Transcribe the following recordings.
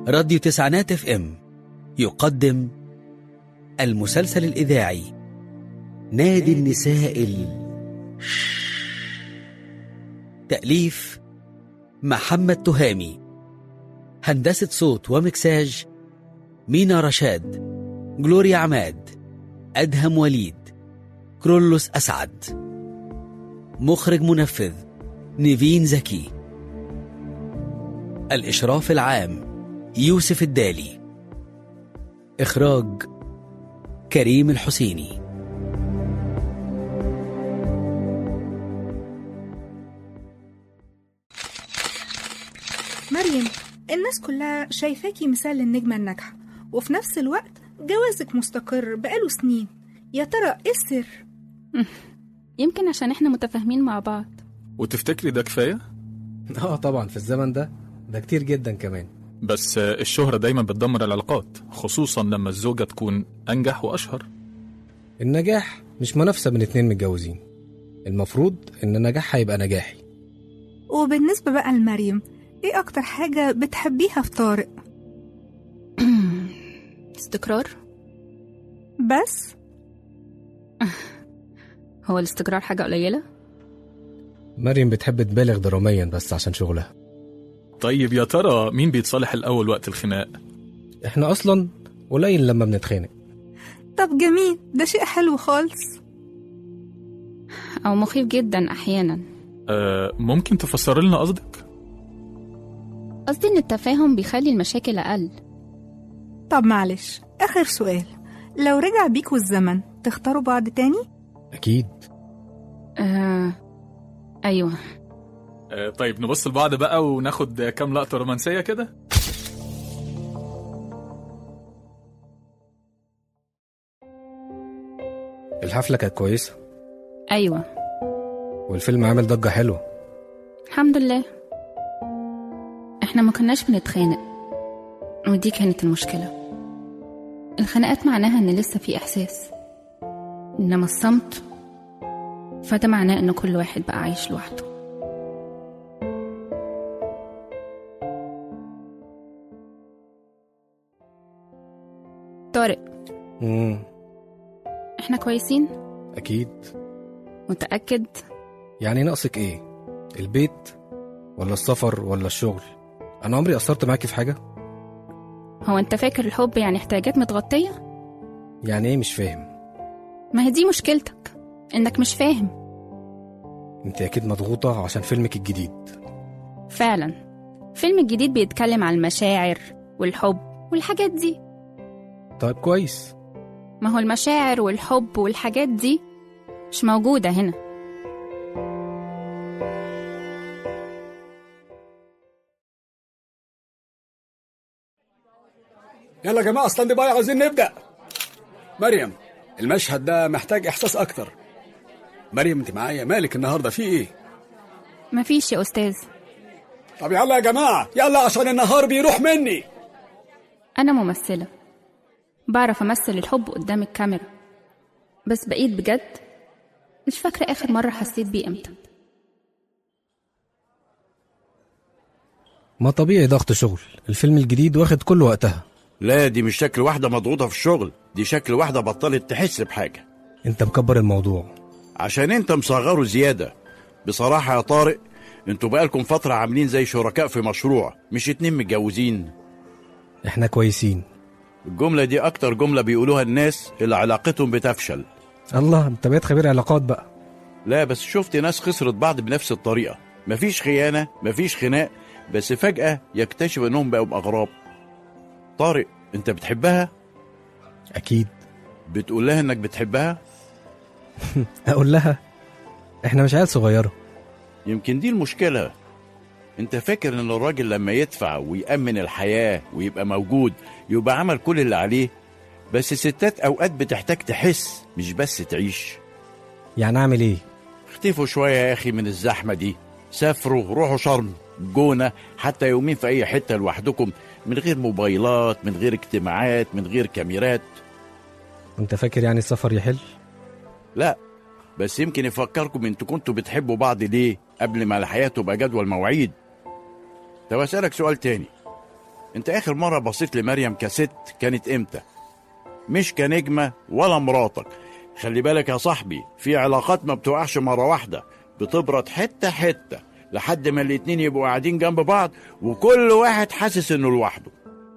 راديو تسعينات اف ام يقدم المسلسل الإذاعي نادي النساء ال تأليف محمد تهامي هندسة صوت ومكساج مينا رشاد جلوريا عماد أدهم وليد كرولوس أسعد مخرج منفذ نيفين زكي الإشراف العام يوسف الدالي إخراج كريم الحسيني مريم الناس كلها شايفاكي مثال للنجمة الناجحة وفي نفس الوقت جوازك مستقر بقاله سنين يا ترى ايه السر؟ يمكن عشان احنا متفاهمين مع بعض وتفتكري ده كفاية؟ اه طبعا في الزمن ده ده كتير جدا كمان بس الشهرة دايما بتدمر العلاقات خصوصا لما الزوجة تكون أنجح وأشهر النجاح مش منافسة بين اتنين متجوزين المفروض ان نجاحها يبقى نجاحي وبالنسبة بقى لمريم ايه أكتر حاجة بتحبيها في طارق؟ استقرار بس هو الاستقرار حاجة قليلة مريم بتحب تبالغ دراميا بس عشان شغلها طيب يا ترى مين بيتصالح الأول وقت الخناق؟ احنا اصلا قليل لما بنتخانق طب جميل ده شيء حلو خالص أو مخيف جدا أحيانا آه ممكن تفسر لنا قصدك؟ قصدي إن التفاهم بيخلي المشاكل أقل طب معلش آخر سؤال لو رجع بيكوا الزمن تختاروا بعض تاني؟ اكيد آه... أيوه آه طيب نبص لبعض بقى وناخد كام لقطة رومانسية كده؟ الحفلة كانت كويسة أيوه والفيلم عامل ضجة حلوة الحمد لله احنا ما كناش بنتخانق ودي كانت المشكلة الخناقات معناها ان لسه في احساس انما الصمت فده معناه ان كل واحد بقى عايش لوحده طارق امم احنا كويسين اكيد متأكد يعني ناقصك ايه البيت ولا السفر ولا الشغل انا عمري قصرت معاكي في حاجة هو انت فاكر الحب يعني احتياجات متغطية يعني ايه مش فاهم ما هي دي مشكلتك انك مش فاهم انت اكيد مضغوطة عشان فيلمك الجديد فعلا فيلم الجديد بيتكلم عن المشاعر والحب والحاجات دي طيب كويس ما هو المشاعر والحب والحاجات دي مش موجودة هنا يلا يا جماعة ستاند باي عاوزين نبدأ مريم المشهد ده محتاج إحساس أكتر مريم أنت معايا مالك النهاردة في إيه؟ مفيش يا أستاذ طب يلا يا جماعة يلا عشان النهار بيروح مني أنا ممثلة بعرف أمثل الحب قدام الكاميرا بس بقيت بجد مش فاكرة آخر مرة حسيت بيه إمتى ما طبيعي ضغط شغل الفيلم الجديد واخد كل وقتها لا دي مش شكل واحدة مضغوطة في الشغل دي شكل واحدة بطلت تحس بحاجة انت مكبر الموضوع عشان انت مصغره زيادة بصراحة يا طارق انتوا بقالكم فترة عاملين زي شركاء في مشروع مش اتنين متجوزين احنا كويسين الجملة دي أكتر جملة بيقولوها الناس اللي علاقتهم بتفشل الله انت بقيت خبير علاقات بقى لا بس شفت ناس خسرت بعض بنفس الطريقة مفيش خيانة مفيش خناق بس فجأة يكتشف انهم بقوا أغراب طارق انت بتحبها اكيد بتقول لها انك بتحبها اقول لها احنا مش عيال صغيرة يمكن دي المشكلة انت فاكر ان الراجل لما يدفع ويأمن الحياة ويبقى موجود يبقى عمل كل اللي عليه بس الستات اوقات بتحتاج تحس مش بس تعيش يعني اعمل ايه اختفوا شوية يا اخي من الزحمة دي سافروا روحوا شرم جونة حتى يومين في اي حتة لوحدكم من غير موبايلات من غير اجتماعات من غير كاميرات انت فاكر يعني السفر يحل لا بس يمكن يفكركم انتوا كنتوا بتحبوا بعض ليه قبل ما الحياة تبقى جدول مواعيد طب اسألك سؤال تاني انت اخر مرة بصيت لمريم كست كانت امتى مش كنجمة ولا مراتك خلي بالك يا صاحبي في علاقات ما بتوقعش مرة واحدة بتبرد حتة حتة لحد ما الاتنين يبقوا قاعدين جنب بعض وكل واحد حاسس انه لوحده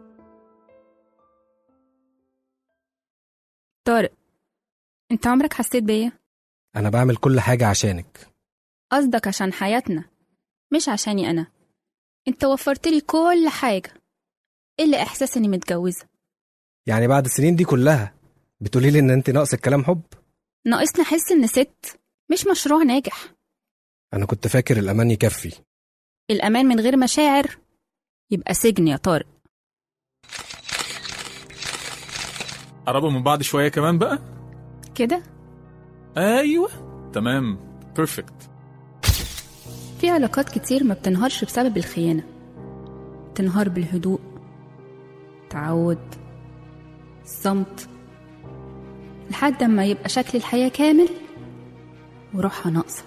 طارق انت عمرك حسيت بيا انا بعمل كل حاجة عشانك قصدك عشان حياتنا مش عشاني انا انت وفرت لي كل حاجه الا احساس اني متجوزه يعني بعد السنين دي كلها بتقولي لي ان انت ناقصك كلام حب ناقصني احس ان ست مش مشروع ناجح انا كنت فاكر الامان يكفي الامان من غير مشاعر يبقى سجن يا طارق قربوا من بعض شوية كمان بقى كده أيوة تمام بيرفكت في علاقات كتير ما بتنهارش بسبب الخيانة تنهار بالهدوء تعود الصمت لحد ما يبقى شكل الحياة كامل وروحها ناقصة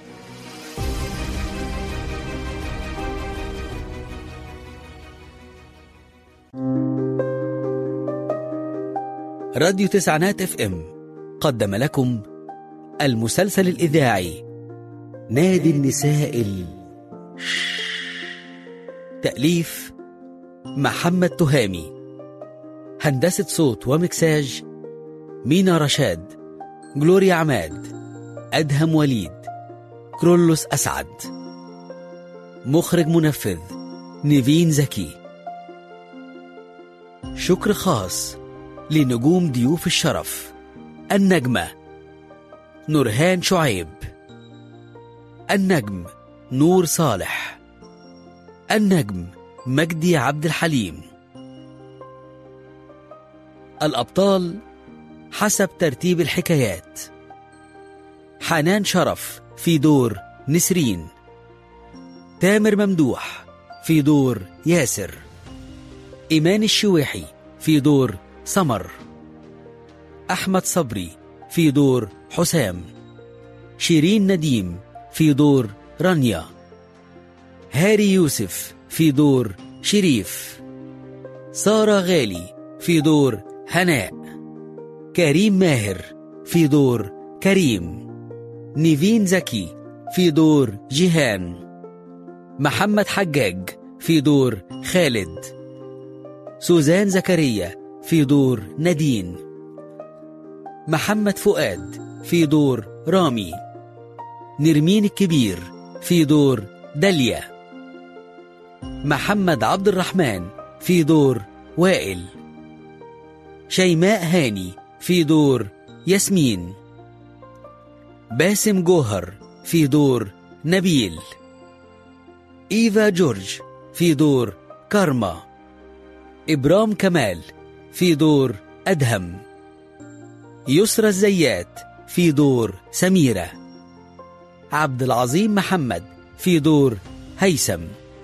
راديو تسعينات اف ام قدم لكم المسلسل الإذاعي نادي النساء ال... تأليف محمد تهامي هندسة صوت ومكساج مينا رشاد جلوريا عماد أدهم وليد كرولوس أسعد مخرج منفذ نيفين زكي شكر خاص لنجوم ضيوف الشرف النجمة نورهان شعيب النجم نور صالح النجم مجدي عبد الحليم الأبطال حسب ترتيب الحكايات حنان شرف في دور نسرين تامر ممدوح في دور ياسر إيمان الشويحي في دور سمر أحمد صبري في دور حسام شيرين نديم في دور رانيا هاري يوسف في دور شريف سارة غالي في دور هناء كريم ماهر في دور كريم نيفين زكي في دور جيهان محمد حجاج في دور خالد سوزان زكريا في دور نادين محمد فؤاد في دور رامي نرمين الكبير في دور داليا محمد عبد الرحمن في دور وائل شيماء هاني في دور ياسمين باسم جوهر في دور نبيل إيفا جورج في دور كارما إبرام كمال في دور أدهم يسرى الزيات في دور سميرة عبد العظيم محمد في دور هيثم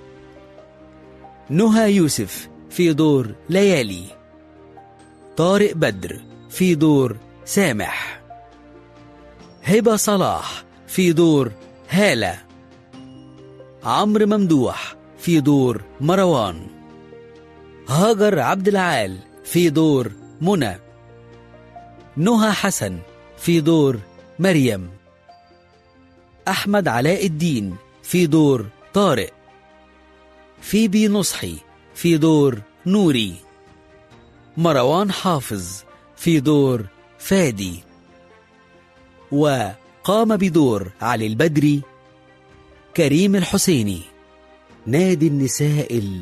نهى يوسف في دور ليالي طارق بدر في دور سامح هبة صلاح في دور هالة عمرو ممدوح في دور مروان هاجر عبد العال في دور منى نهى حسن في دور مريم أحمد علاء الدين في دور طارق فيبي نصحي في دور نوري مروان حافظ في دور فادي وقام بدور علي البدري كريم الحسيني نادي النساء ال...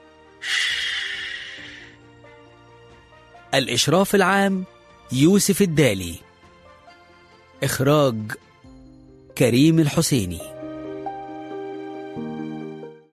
الإشراف العام يوسف الدالي إخراج كريم الحسيني